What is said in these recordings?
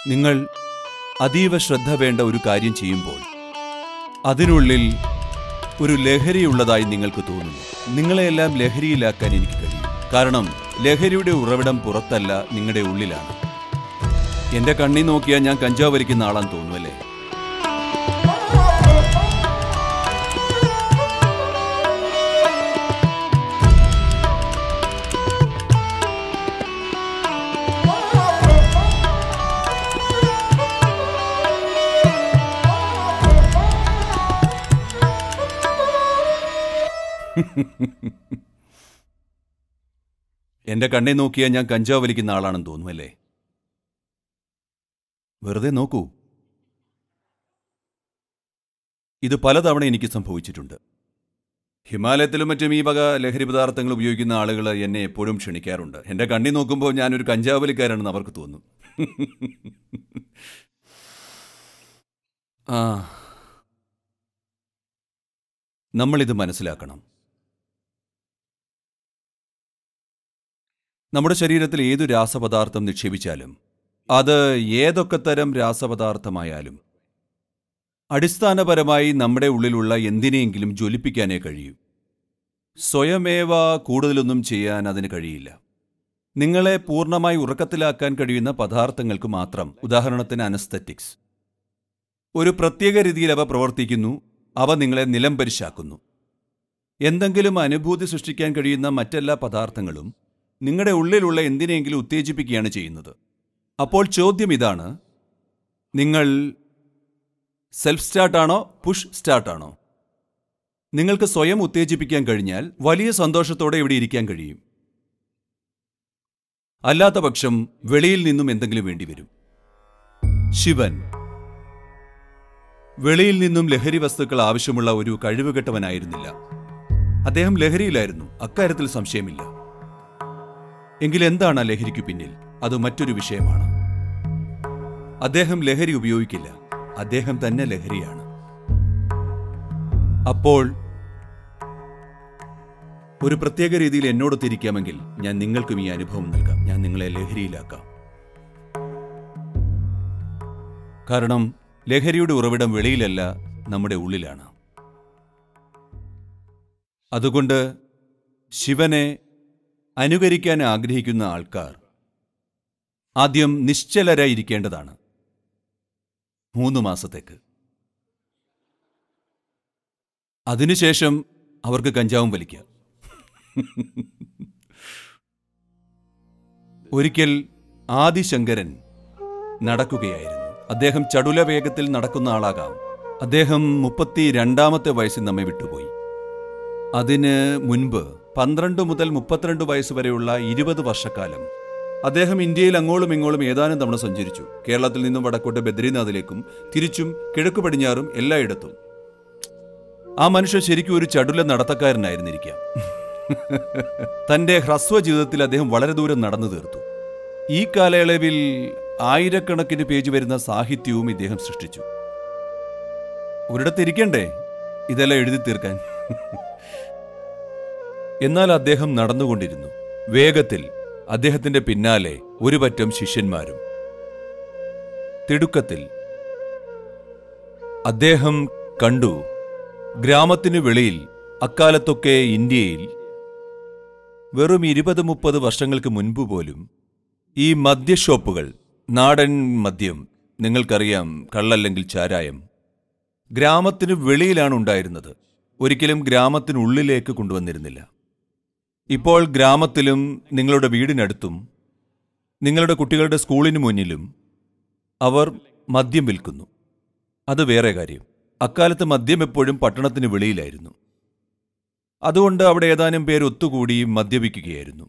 നിങ്ങൾ അതീവ ശ്രദ്ധ വേണ്ട ഒരു കാര്യം ചെയ്യുമ്പോൾ അതിനുള്ളിൽ ഒരു ലഹരിയുള്ളതായി നിങ്ങൾക്ക് തോന്നുന്നു നിങ്ങളെയെല്ലാം ലഹരിയിലാക്കാൻ എനിക്ക് കഴിയും കാരണം ലഹരിയുടെ ഉറവിടം പുറത്തല്ല നിങ്ങളുടെ ഉള്ളിലാണ് എന്റെ കണ്ണി നോക്കിയാൽ ഞാൻ കഞ്ചാവ് വലിക്കുന്ന ആളാന്ന് തോന്നുമല്ലേ എന്റെ കണ്ണെ നോക്കിയാൽ ഞാൻ കഞ്ചാവ് വലിക്കുന്ന ആളാണെന്ന് തോന്നുമല്ലേ വെറുതെ നോക്കൂ ഇത് പലതവണ എനിക്ക് സംഭവിച്ചിട്ടുണ്ട് ഹിമാലയത്തിലും മറ്റും ഈ വക ലഹരി പദാർത്ഥങ്ങൾ ഉപയോഗിക്കുന്ന ആളുകൾ എന്നെ എപ്പോഴും ക്ഷണിക്കാറുണ്ട് എന്റെ കണ്ണി നോക്കുമ്പോൾ ഞാനൊരു കഞ്ചാവ് വലിക്കാരാണെന്ന് അവർക്ക് തോന്നും ആ നമ്മളിത് മനസ്സിലാക്കണം നമ്മുടെ ശരീരത്തിൽ ഏതു രാസപദാർത്ഥം നിക്ഷേപിച്ചാലും അത് ഏതൊക്കെ തരം രാസപദാർത്ഥമായാലും അടിസ്ഥാനപരമായി നമ്മുടെ ഉള്ളിലുള്ള എന്തിനെയെങ്കിലും ജ്വലിപ്പിക്കാനേ കഴിയൂ സ്വയമേവ കൂടുതലൊന്നും ചെയ്യാൻ അതിന് കഴിയില്ല നിങ്ങളെ പൂർണ്ണമായി ഉറക്കത്തിലാക്കാൻ കഴിയുന്ന പദാർത്ഥങ്ങൾക്ക് മാത്രം ഉദാഹരണത്തിന് അനസ്തറ്റിക്സ് ഒരു പ്രത്യേക രീതിയിൽ അവ പ്രവർത്തിക്കുന്നു അവ നിങ്ങളെ നിലംപരിശാക്കുന്നു എന്തെങ്കിലും അനുഭൂതി സൃഷ്ടിക്കാൻ കഴിയുന്ന മറ്റെല്ലാ പദാർത്ഥങ്ങളും നിങ്ങളുടെ ഉള്ളിലുള്ള എന്തിനെങ്കിലും ഉത്തേജിപ്പിക്കുകയാണ് ചെയ്യുന്നത് അപ്പോൾ ചോദ്യം ഇതാണ് നിങ്ങൾ സെൽഫ് സ്റ്റാർട്ടാണോ പുഷ് സ്റ്റാർട്ടാണോ നിങ്ങൾക്ക് സ്വയം ഉത്തേജിപ്പിക്കാൻ കഴിഞ്ഞാൽ വലിയ സന്തോഷത്തോടെ ഇവിടെ ഇരിക്കാൻ കഴിയും അല്ലാത്ത പക്ഷം വെളിയിൽ നിന്നും എന്തെങ്കിലും വേണ്ടിവരും ശിവൻ വെളിയിൽ നിന്നും ലഹരി വസ്തുക്കൾ ആവശ്യമുള്ള ഒരു കഴിവുകെട്ടവനായിരുന്നില്ല അദ്ദേഹം ലഹരിയിലായിരുന്നു അക്കാര്യത്തിൽ സംശയമില്ല എങ്കിൽ എന്താണ് ആ ലഹരിക്കു പിന്നിൽ അത് മറ്റൊരു വിഷയമാണ് അദ്ദേഹം ലഹരി ഉപയോഗിക്കില്ല അദ്ദേഹം തന്നെ ലഹരിയാണ് അപ്പോൾ ഒരു പ്രത്യേക രീതിയിൽ എന്നോട് തിരിക്കാമെങ്കിൽ ഞാൻ നിങ്ങൾക്കും ഈ അനുഭവം നൽകാം ഞാൻ നിങ്ങളെ ലഹരിയിലാക്കാം കാരണം ലഹരിയുടെ ഉറവിടം വെളിയിലല്ല നമ്മുടെ ഉള്ളിലാണ് അതുകൊണ്ട് ശിവനെ അനുകരിക്കാൻ ആഗ്രഹിക്കുന്ന ആൾക്കാർ ആദ്യം നിശ്ചലരായിരിക്കേണ്ടതാണ് മൂന്ന് മാസത്തേക്ക് അതിനുശേഷം അവർക്ക് കഞ്ചാവും വലിക്കാം ഒരിക്കൽ ആദിശങ്കരൻ നടക്കുകയായിരുന്നു അദ്ദേഹം ചടുല വേഗത്തിൽ നടക്കുന്ന ആളാകാം അദ്ദേഹം മുപ്പത്തി രണ്ടാമത്തെ വയസ്സിൽ നമ്മെ വിട്ടുപോയി അതിന് മുൻപ് പന്ത്രണ്ട് മുതൽ മുപ്പത്തിരണ്ട് വയസ്സ് വരെയുള്ള ഇരുപത് വർഷക്കാലം അദ്ദേഹം ഇന്ത്യയിൽ അങ്ങോളം ഇങ്ങോളം ഏതാനും തവണ സഞ്ചരിച്ചു കേരളത്തിൽ നിന്നും വടക്കോട്ട് ബദ്രീനാഥിലേക്കും തിരിച്ചും കിഴക്കു പടിഞ്ഞാറും എല്ലായിടത്തും ആ മനുഷ്യൻ ശരിക്കും ഒരു ചടുല നടത്തക്കാരനായിരുന്നിരിക്കാം തന്റെ ഹ്രസ്വ ജീവിതത്തിൽ അദ്ദേഹം വളരെ ദൂരം നടന്നു തീർത്തു ഈ കാലയളവിൽ ആയിരക്കണക്കിന് പേജ് വരുന്ന സാഹിത്യവും ഇദ്ദേഹം സൃഷ്ടിച്ചു ഒരിടത്തിരിക്കണ്ടേ ഇതെല്ലാം എഴുതി തീർക്കാൻ എന്നാൽ അദ്ദേഹം നടന്നുകൊണ്ടിരുന്നു വേഗത്തിൽ അദ്ദേഹത്തിന്റെ പിന്നാലെ ഒരു പറ്റം ശിഷ്യന്മാരും തിടുക്കത്തിൽ അദ്ദേഹം കണ്ടു ഗ്രാമത്തിനു വെളിയിൽ അക്കാലത്തൊക്കെ ഇന്ത്യയിൽ വെറും ഇരുപത് മുപ്പത് വർഷങ്ങൾക്ക് മുൻപ് പോലും ഈ മദ്യഷോപ്പുകൾ നാടൻ മദ്യം നിങ്ങൾക്കറിയാം കള്ളല്ലെങ്കിൽ ചാരായം ഗ്രാമത്തിനു വെളിയിലാണ് ഉണ്ടായിരുന്നത് ഒരിക്കലും ഗ്രാമത്തിനുള്ളിലേക്ക് കൊണ്ടുവന്നിരുന്നില്ല ഇപ്പോൾ ഗ്രാമത്തിലും നിങ്ങളുടെ വീടിനടുത്തും നിങ്ങളുടെ കുട്ടികളുടെ സ്കൂളിന് മുന്നിലും അവർ മദ്യം വിൽക്കുന്നു അത് വേറെ കാര്യം അക്കാലത്ത് മദ്യം എപ്പോഴും പട്ടണത്തിന് വെളിയിലായിരുന്നു അതുകൊണ്ട് അവിടെ ഏതാനും പേർ ഒത്തുകൂടി മദ്യപിക്കുകയായിരുന്നു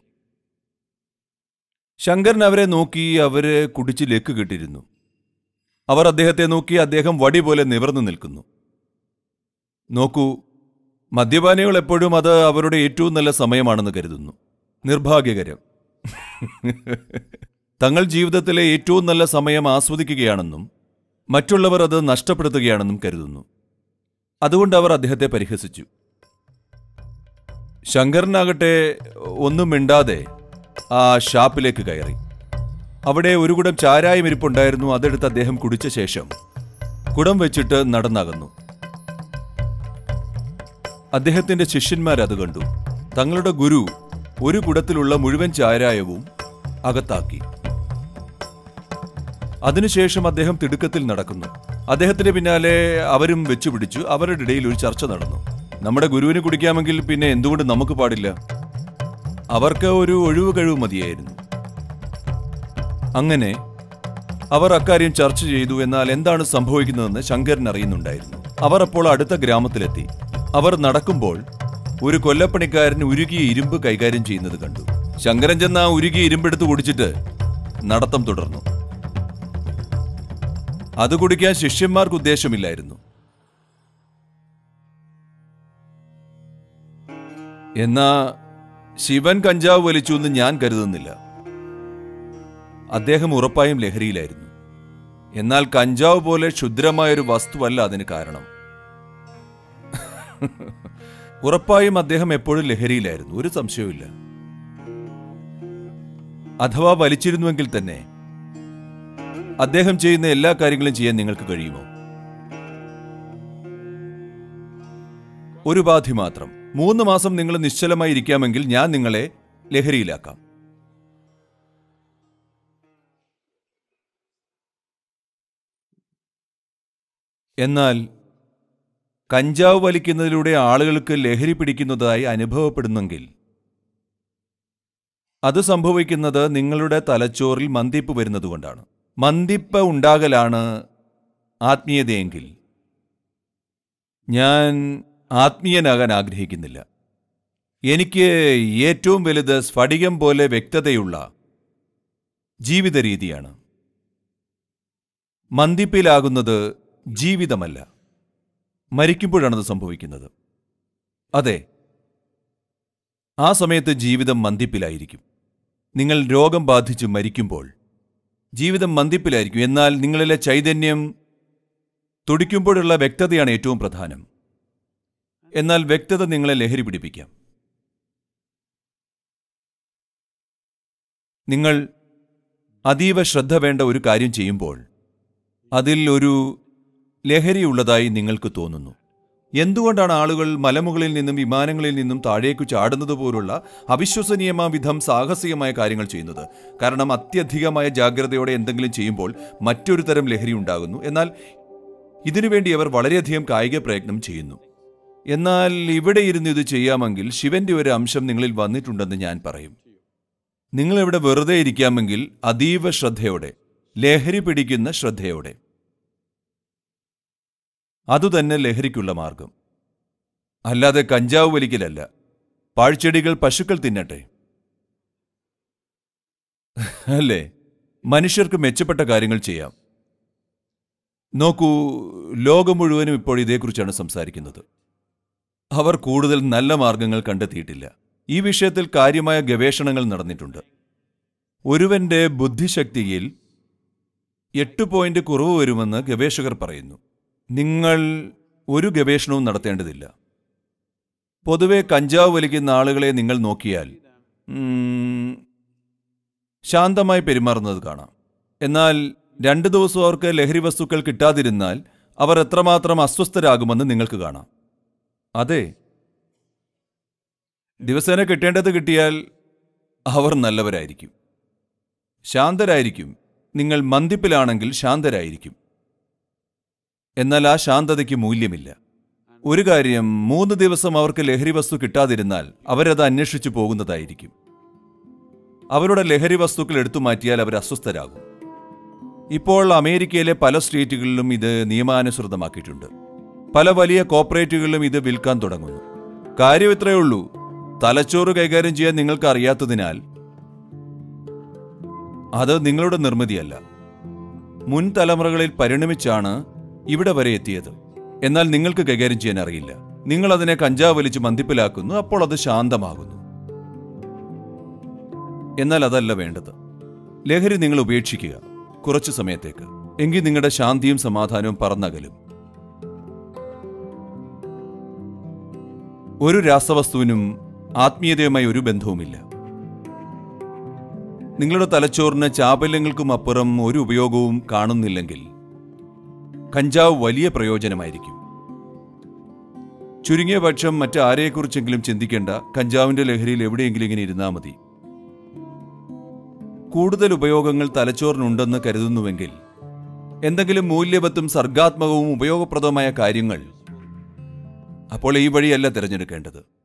ശങ്കരൻ അവരെ നോക്കി അവരെ കുടിച്ച് ലെക്ക് കിട്ടിയിരുന്നു അവർ അദ്ദേഹത്തെ നോക്കി അദ്ദേഹം വടി പോലെ നിവർന്നു നിൽക്കുന്നു നോക്കൂ മദ്യപാനികൾ എപ്പോഴും അത് അവരുടെ ഏറ്റവും നല്ല സമയമാണെന്ന് കരുതുന്നു നിർഭാഗ്യകരം തങ്ങൾ ജീവിതത്തിലെ ഏറ്റവും നല്ല സമയം ആസ്വദിക്കുകയാണെന്നും മറ്റുള്ളവർ അത് നഷ്ടപ്പെടുത്തുകയാണെന്നും കരുതുന്നു അതുകൊണ്ട് അവർ അദ്ദേഹത്തെ പരിഹസിച്ചു ശങ്കരനാകട്ടെ ഒന്നും മിണ്ടാതെ ആ ഷാപ്പിലേക്ക് കയറി അവിടെ ഒരു കുടം ചാരായം ഇരിപ്പുണ്ടായിരുന്നു അതെടുത്ത് അദ്ദേഹം കുടിച്ച ശേഷം കുടം വെച്ചിട്ട് നടന്നകന്നു അദ്ദേഹത്തിന്റെ ശിഷ്യന്മാർ അത് കണ്ടു തങ്ങളുടെ ഗുരു ഒരു കുടത്തിലുള്ള മുഴുവൻ ചാരായവും അകത്താക്കി അതിനുശേഷം അദ്ദേഹം തിടുക്കത്തിൽ നടക്കുന്നു അദ്ദേഹത്തിന്റെ പിന്നാലെ അവരും വെച്ചുപിടിച്ചു അവരുടെ ഇടയിൽ ഒരു ചർച്ച നടന്നു നമ്മുടെ ഗുരുവിന് കുടിക്കാമെങ്കിൽ പിന്നെ എന്തുകൊണ്ട് നമുക്ക് പാടില്ല അവർക്ക് ഒരു ഒഴിവ് കഴിവ് മതിയായിരുന്നു അങ്ങനെ അവർ അക്കാര്യം ചർച്ച ചെയ്തു എന്നാൽ എന്താണ് സംഭവിക്കുന്നതെന്ന് ശങ്കരൻ അറിയുന്നുണ്ടായിരുന്നു അവർ അപ്പോൾ അടുത്ത ഗ്രാമത്തിലെത്തി അവർ നടക്കുമ്പോൾ ഒരു കൊല്ലപ്പണിക്കാരൻ ഉരുകിയ ഇരുമ്പ് കൈകാര്യം ചെയ്യുന്നത് കണ്ടു ശങ്കരൻ ചെന്ന് ആ ഉരുകിയ ഇരുമ്പെടുത്ത് കുടിച്ചിട്ട് നടത്തം തുടർന്നു അത് കുടിക്കാൻ ശിഷ്യന്മാർക്ക് ഉദ്ദേശമില്ലായിരുന്നു എന്നാ ശിവൻ കഞ്ചാവ് വലിച്ചു എന്ന് ഞാൻ കരുതുന്നില്ല അദ്ദേഹം ഉറപ്പായും ലഹരിയിലായിരുന്നു എന്നാൽ കഞ്ചാവ് പോലെ ക്ഷുദ്രമായൊരു വസ്തുവല്ല അതിന് കാരണം ഉറപ്പായും അദ്ദേഹം എപ്പോഴും ലഹരിയിലായിരുന്നു ഒരു സംശയവുമില്ല അഥവാ വലിച്ചിരുന്നുവെങ്കിൽ തന്നെ അദ്ദേഹം ചെയ്യുന്ന എല്ലാ കാര്യങ്ങളും ചെയ്യാൻ നിങ്ങൾക്ക് കഴിയുമോ ഒരു ഉപാധി മാത്രം മൂന്ന് മാസം നിങ്ങൾ നിശ്ചലമായി ഇരിക്കാമെങ്കിൽ ഞാൻ നിങ്ങളെ ലഹരിയിലാക്കാം എന്നാൽ കഞ്ചാവ് വലിക്കുന്നതിലൂടെ ആളുകൾക്ക് ലഹരി പിടിക്കുന്നതായി അനുഭവപ്പെടുന്നെങ്കിൽ അത് സംഭവിക്കുന്നത് നിങ്ങളുടെ തലച്ചോറിൽ മന്ദിപ്പ് വരുന്നതുകൊണ്ടാണ് മന്ദിപ്പ് ഉണ്ടാകലാണ് ആത്മീയതയെങ്കിൽ ഞാൻ ആത്മീയനാകാൻ ആഗ്രഹിക്കുന്നില്ല എനിക്ക് ഏറ്റവും വലുത് സ്ഫടികം പോലെ വ്യക്തതയുള്ള ജീവിത രീതിയാണ് മന്ദിപ്പിലാകുന്നത് ജീവിതമല്ല മരിക്കുമ്പോഴാണത് സംഭവിക്കുന്നത് അതെ ആ സമയത്ത് ജീവിതം മന്ദിപ്പിലായിരിക്കും നിങ്ങൾ രോഗം ബാധിച്ച് മരിക്കുമ്പോൾ ജീവിതം മന്ദിപ്പിലായിരിക്കും എന്നാൽ നിങ്ങളിലെ ചൈതന്യം തുടിക്കുമ്പോഴുള്ള വ്യക്തതയാണ് ഏറ്റവും പ്രധാനം എന്നാൽ വ്യക്തത നിങ്ങളെ ലഹരി പിടിപ്പിക്കാം നിങ്ങൾ അതീവ ശ്രദ്ധ വേണ്ട ഒരു കാര്യം ചെയ്യുമ്പോൾ അതിൽ ഒരു ലഹരിയുള്ളതായി നിങ്ങൾക്ക് തോന്നുന്നു എന്തുകൊണ്ടാണ് ആളുകൾ മലമുകളിൽ നിന്നും വിമാനങ്ങളിൽ നിന്നും താഴേക്കു ചാടുന്നത് പോലുള്ള അവിശ്വസനീയമായ വിധം സാഹസികമായ കാര്യങ്ങൾ ചെയ്യുന്നത് കാരണം അത്യധികമായ ജാഗ്രതയോടെ എന്തെങ്കിലും ചെയ്യുമ്പോൾ മറ്റൊരു തരം ലഹരി ഉണ്ടാകുന്നു എന്നാൽ ഇതിനുവേണ്ടി അവർ വളരെയധികം കായിക പ്രയത്നം ചെയ്യുന്നു എന്നാൽ ഇവിടെ ഇരുന്ന് ഇത് ചെയ്യാമെങ്കിൽ ശിവന്റെ ഒരു അംശം നിങ്ങളിൽ വന്നിട്ടുണ്ടെന്ന് ഞാൻ പറയും നിങ്ങൾ ഇവിടെ വെറുതെ ഇരിക്കാമെങ്കിൽ അതീവ ശ്രദ്ധയോടെ ലഹരി പിടിക്കുന്ന ശ്രദ്ധയോടെ അതുതന്നെ ലഹരിക്കുള്ള മാർഗം അല്ലാതെ കഞ്ചാവ് വലിക്കലല്ല പാഴ്ചെടികൾ പശുക്കൾ തിന്നട്ടെ അല്ലേ മനുഷ്യർക്ക് മെച്ചപ്പെട്ട കാര്യങ്ങൾ ചെയ്യാം നോക്കൂ ലോകം മുഴുവനും ഇപ്പോൾ ഇതേക്കുറിച്ചാണ് സംസാരിക്കുന്നത് അവർ കൂടുതൽ നല്ല മാർഗങ്ങൾ കണ്ടെത്തിയിട്ടില്ല ഈ വിഷയത്തിൽ കാര്യമായ ഗവേഷണങ്ങൾ നടന്നിട്ടുണ്ട് ഒരുവന്റെ ബുദ്ധിശക്തിയിൽ എട്ട് പോയിന്റ് കുറവ് വരുമെന്ന് ഗവേഷകർ പറയുന്നു നിങ്ങൾ ഒരു ഗവേഷണവും നടത്തേണ്ടതില്ല പൊതുവെ കഞ്ചാവ് വലിക്കുന്ന ആളുകളെ നിങ്ങൾ നോക്കിയാൽ ഉം, ശാന്തമായി പെരുമാറുന്നത് കാണാം എന്നാൽ രണ്ട് ദിവസം അവർക്ക് ലഹരി വസ്തുക്കൾ കിട്ടാതിരുന്നാൽ അവർ എത്രമാത്രം അസ്വസ്ഥരാകുമെന്ന് നിങ്ങൾക്ക് കാണാം അതെ ദിവസേന കിട്ടേണ്ടത് കിട്ടിയാൽ അവർ നല്ലവരായിരിക്കും ശാന്തരായിരിക്കും നിങ്ങൾ മന്ദിപ്പിലാണെങ്കിൽ ശാന്തരായിരിക്കും എന്നാൽ ആ ശാന്തതയ്ക്ക് മൂല്യമില്ല ഒരു കാര്യം മൂന്ന് ദിവസം അവർക്ക് ലഹരി വസ്തു കിട്ടാതിരുന്നാൽ അവരത് അന്വേഷിച്ചു പോകുന്നതായിരിക്കും അവരുടെ ലഹരി വസ്തുക്കൾ എടുത്തു മാറ്റിയാൽ അവർ അസ്വസ്ഥരാകും ഇപ്പോൾ അമേരിക്കയിലെ പല സ്റ്റേറ്റുകളിലും ഇത് നിയമാനുസൃതമാക്കിയിട്ടുണ്ട് പല വലിയ കോർപ്പറേറ്റുകളിലും ഇത് വിൽക്കാൻ തുടങ്ങുന്നു കാര്യം ഇത്രയേ ഉള്ളൂ തലച്ചോറ് കൈകാര്യം ചെയ്യാൻ നിങ്ങൾക്ക് അറിയാത്തതിനാൽ അത് നിങ്ങളുടെ നിർമ്മിതിയല്ല മുൻ തലമുറകളിൽ പരിണമിച്ചാണ് ഇവിടെ വരെ എത്തിയത് എന്നാൽ നിങ്ങൾക്ക് കൈകാര്യം ചെയ്യാൻ അറിയില്ല നിങ്ങൾ അതിനെ കഞ്ചാവ് വലിച്ച് മന്ദിപ്പിലാക്കുന്നു അപ്പോൾ അത് ശാന്തമാകുന്നു എന്നാൽ അതല്ല വേണ്ടത് ലഹരി നിങ്ങൾ ഉപേക്ഷിക്കുക കുറച്ചു സമയത്തേക്ക് എങ്കിൽ നിങ്ങളുടെ ശാന്തിയും സമാധാനവും പറന്നകലും ഒരു രാസവസ്തുവിനും ആത്മീയതയുമായി ഒരു ബന്ധവുമില്ല നിങ്ങളുടെ തലച്ചോറിന് ചാബല്യങ്ങൾക്കും അപ്പുറം ഒരു ഉപയോഗവും കാണുന്നില്ലെങ്കിൽ കഞ്ചാവ് വലിയ പ്രയോജനമായിരിക്കും ചുരുങ്ങിയ പക്ഷം മറ്റാരെക്കുറിച്ചെങ്കിലും ചിന്തിക്കേണ്ട കഞ്ചാവിന്റെ ലഹരിയിൽ എവിടെയെങ്കിലും ഇങ്ങനെ ഇരുന്നാൽ മതി കൂടുതൽ ഉപയോഗങ്ങൾ തലച്ചോറിനുണ്ടെന്ന് കരുതുന്നുവെങ്കിൽ എന്തെങ്കിലും മൂല്യവത്തും സർഗാത്മകവും ഉപയോഗപ്രദവുമായ കാര്യങ്ങൾ അപ്പോൾ ഈ വഴിയല്ല തിരഞ്ഞെടുക്കേണ്ടത്